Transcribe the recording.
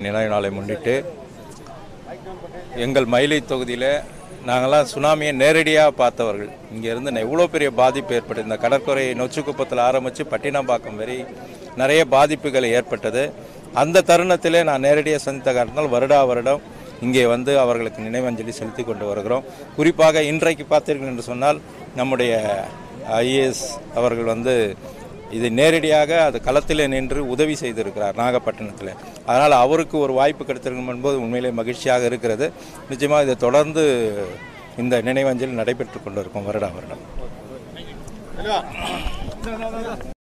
நினைவு நாளை முன்னிட்டு எங்கள் மயிலை தொகுதியில் நாங்களாம் சுனாமியை நேரடியாக பார்த்தவர்கள் இங்கேருந்து எவ்வளோ பெரிய பாதிப்பு ஏற்பட்டது இந்த கடற்கரை நொச்சிக்குப்பத்தில் ஆரம்பித்து பட்டினப்பாக்கம் வரை நிறைய பாதிப்புகள் ஏற்பட்டது அந்த தருணத்திலே நான் நேரடியாக சந்தித்த காரணத்தால் வருடா வருடம் இங்கே வந்து அவர்களுக்கு நினைவஞ்சலி செலுத்தி கொண்டு வருகிறோம் குறிப்பாக இன்றைக்கு பார்த்தீர்கள் என்று சொன்னால் நம்முடைய ஐஏஎஸ் அவர்கள் வந்து இது நேரடியாக அது களத்தில் நின்று உதவி செய்திருக்கிறார் நாகப்பட்டினத்தில் அதனால் அவருக்கு ஒரு வாய்ப்பு கிடைத்திருக்கும் என்பது உண்மையிலே மகிழ்ச்சியாக இருக்கிறது நிச்சயமாக இதை தொடர்ந்து இந்த நினைவஞ்சலி நடைபெற்று கொண்டிருக்கும் வருடா வருடம்